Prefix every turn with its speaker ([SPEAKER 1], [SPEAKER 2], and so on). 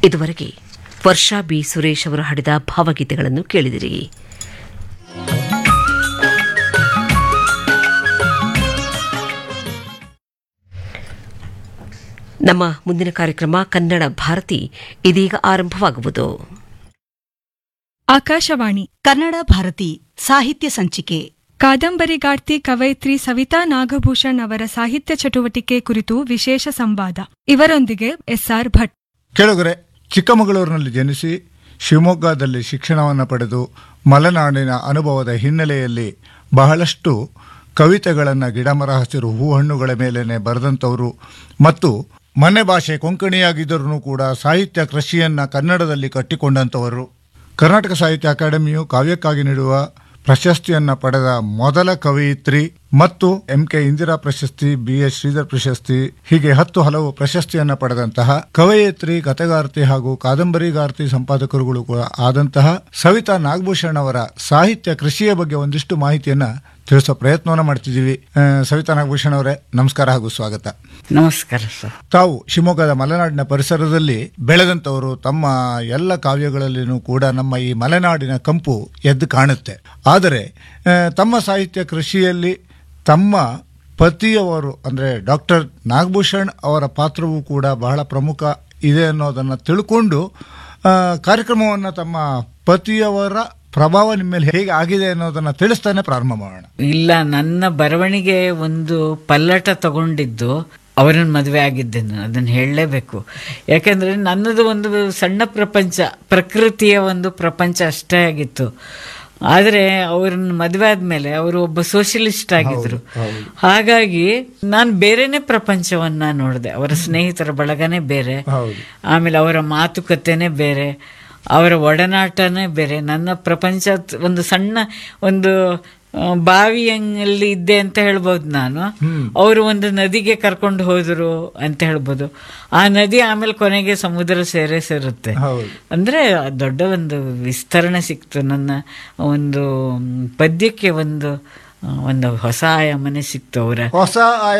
[SPEAKER 1] ಇದುವರೆಗೆ ವರ್ಷಾ ಬಿ ಸುರೇಶ್ ಅವರು ಹಾಡಿದ ಭಾವಗೀತೆಗಳನ್ನು ಕೇಳಿದಿರಿ ನಮ್ಮ ಮುಂದಿನ ಕಾರ್ಯಕ್ರಮ ಕನ್ನಡ ಭಾರತಿ ಇದೀಗ ಆರಂಭವಾಗುವುದು
[SPEAKER 2] ಆಕಾಶವಾಣಿ
[SPEAKER 3] ಕನ್ನಡ ಭಾರತಿ ಸಾಹಿತ್ಯ ಸಂಚಿಕೆ
[SPEAKER 2] ಕಾದಂಬರಿಗಾರ್ತಿ ಕವಯಿತ್ರಿ ಸವಿತಾ ನಾಗಭೂಷಣ್ ಅವರ ಸಾಹಿತ್ಯ ಚಟುವಟಿಕೆ ಕುರಿತು ವಿಶೇಷ ಸಂವಾದ ಇವರೊಂದಿಗೆ ಎಸ್ಆರ್ ಭಟ್
[SPEAKER 4] ಕೆಳಗರೆ ಚಿಕ್ಕಮಗಳೂರಿನಲ್ಲಿ ಜನಿಸಿ ಶಿವಮೊಗ್ಗದಲ್ಲಿ ಶಿಕ್ಷಣವನ್ನು ಪಡೆದು ಮಲೆನಾಡಿನ ಅನುಭವದ ಹಿನ್ನೆಲೆಯಲ್ಲಿ ಬಹಳಷ್ಟು ಕವಿತೆಗಳನ್ನು ಗಿಡಮರ ಹಸಿರು ಹೂ ಹಣ್ಣುಗಳ ಮೇಲೇನೆ ಬರೆದಂಥವರು ಮತ್ತು ಮನೆ ಭಾಷೆ ಕೊಂಕಣಿಯಾಗಿದ್ದರೂ ಕೂಡ ಸಾಹಿತ್ಯ ಕೃಷಿಯನ್ನು ಕನ್ನಡದಲ್ಲಿ ಕಟ್ಟಿಕೊಂಡಂಥವರು ಕರ್ನಾಟಕ ಸಾಹಿತ್ಯ ಅಕಾಡೆಮಿಯು ಕಾವ್ಯಕ್ಕಾಗಿ ನೀಡುವ ಪ್ರಶಸ್ತಿಯನ್ನ ಪಡೆದ ಮೊದಲ ಕವಯಿತ್ರಿ ಮತ್ತು ಎಂ ಕೆ ಇಂದಿರಾ ಪ್ರಶಸ್ತಿ ಬಿ ಎಸ್ ಶ್ರೀಧರ್ ಪ್ರಶಸ್ತಿ ಹೀಗೆ ಹತ್ತು ಹಲವು ಪ್ರಶಸ್ತಿಯನ್ನ ಪಡೆದಂತಹ ಕವಯಿತ್ರಿ ಕಥೆಗಾರ್ತಿ ಹಾಗೂ ಕಾದಂಬರಿಗಾರ್ತಿ ಸಂಪಾದಕರುಗಳು ಕೂಡ ಆದಂತಹ ಸವಿತಾ ನಾಗಭೂಷಣ್ ಅವರ ಸಾಹಿತ್ಯ ಕೃಷಿಯ ಬಗ್ಗೆ ಒಂದಿಷ್ಟು ಮಾಹಿತಿಯನ್ನ ತಿಳಿಸೋ ಪ್ರಯತ್ನವನ್ನ ಮಾಡ್ತಿದ್ದೀವಿ ಆ, ಸವಿತಾ ನಾಗಭೂಷಣ್ ಅವರೇ ನಮಸ್ಕಾರ ಹಾಗೂ ಸ್ವಾಗತ
[SPEAKER 5] ನಮಸ್ಕಾರ ಸರ್
[SPEAKER 4] ತಾವು ಶಿವಮೊಗ್ಗದ ಮಲೆನಾಡಿನ ಪರಿಸರದಲ್ಲಿ ಬೆಳೆದಂತವರು ತಮ್ಮ ಎಲ್ಲ ಕಾವ್ಯಗಳಲ್ಲಿನೂ ಕೂಡ ನಮ್ಮ ಈ ಮಲೆನಾಡಿನ ಕಂಪು ಎದ್ದು ಕಾಣುತ್ತೆ ಆದರೆ ಆ, ತಮ್ಮ ಸಾಹಿತ್ಯ ಕೃಷಿಯಲ್ಲಿ ತಮ್ಮ ಪತಿಯವರು ಅಂದರೆ ಡಾಕ್ಟರ್ ನಾಗಭೂಷಣ್ ಅವರ ಪಾತ್ರವೂ ಕೂಡ ಬಹಳ ಪ್ರಮುಖ ಇದೆ ಅನ್ನೋದನ್ನು ತಿಳ್ಕೊಂಡು ಆ, ಕಾರ್ಯಕ್ರಮವನ್ನು ತಮ್ಮ ಪತಿಯವರ ಪ್ರಭಾವ ನಿಮ್ಮ ಮೇಲೆ ಹೇಗೆ ಆಗಿದೆ ಅನ್ನೋದನ್ನು ತಿಳಿಸ್ತಾನೆ ಪ್ರಾರಂಭ ಮಾಡೋಣ
[SPEAKER 5] ಇಲ್ಲ ನನ್ನ ಬರವಣಿಗೆ ಒಂದು ಪಲ್ಲಟ ತಗೊಂಡಿದ್ದು ಅವರನ್ನ ಮದುವೆ ಆಗಿದ್ದೆ ನಾನು ಅದನ್ನು ಹೇಳಲೇಬೇಕು ಯಾಕೆಂದ್ರೆ ನನ್ನದು ಒಂದು ಸಣ್ಣ ಪ್ರಪಂಚ ಪ್ರಕೃತಿಯ ಒಂದು ಪ್ರಪಂಚ ಅಷ್ಟೇ ಆಗಿತ್ತು ಆದರೆ ಅವ್ರನ್ನ ಮದುವೆ ಆದ್ಮೇಲೆ ಅವರು ಒಬ್ಬ ಸೋಷಿಯಲಿಸ್ಟ್ ಆಗಿದ್ರು ಹಾಗಾಗಿ ನಾನು ಬೇರೆನೆ ಪ್ರಪಂಚವನ್ನ ನೋಡಿದೆ ಅವರ ಸ್ನೇಹಿತರ ಬಳಗನೇ ಬೇರೆ
[SPEAKER 4] ಹೌದು.
[SPEAKER 5] ಆಮೇಲೆ ಅವರ ಮಾತುಕತೆನೇ ಬೇರೆ ಅವರ ಒಡನಾಟನೇ ಬೇರೆ ನನ್ನ ಪ್ರಪಂಚ ತ್- ಒಂದು ಸಣ್ಣ ಒಂದು ಆ, ಬಾವಿಯಲ್ಲಿ ಇದ್ದೆ ಅಂತ ಹೇಳ್ಬೋದು ನಾನು ಅವರು ಒಂದು ನದಿಗೆ ಕರ್ಕೊಂಡು ಹೋದ್ರು ಅಂತ ಹೇಳ್ಬೋದು ಆ ನದಿ ಆಮೇಲೆ ಕೊನೆಗೆ ಸಮುದ್ರ ಸೇರೇ ಸೇರುತ್ತೆ
[SPEAKER 4] ಹೌದು.
[SPEAKER 5] ಅಂದ್ರೆ ದೊಡ್ಡ ಒಂದು ವಿಸ್ತರಣೆ ಸಿಕ್ತು ನನ್ನ ಒಂದು ಮ್, ಪದ್ಯಕ್ಕೆ ಒಂದು ಆ, ಒಂದು ಹೊಸ ಆಯಾಮನೆ ಸಿಕ್ತು ಅವರ
[SPEAKER 4] ಹೊಸ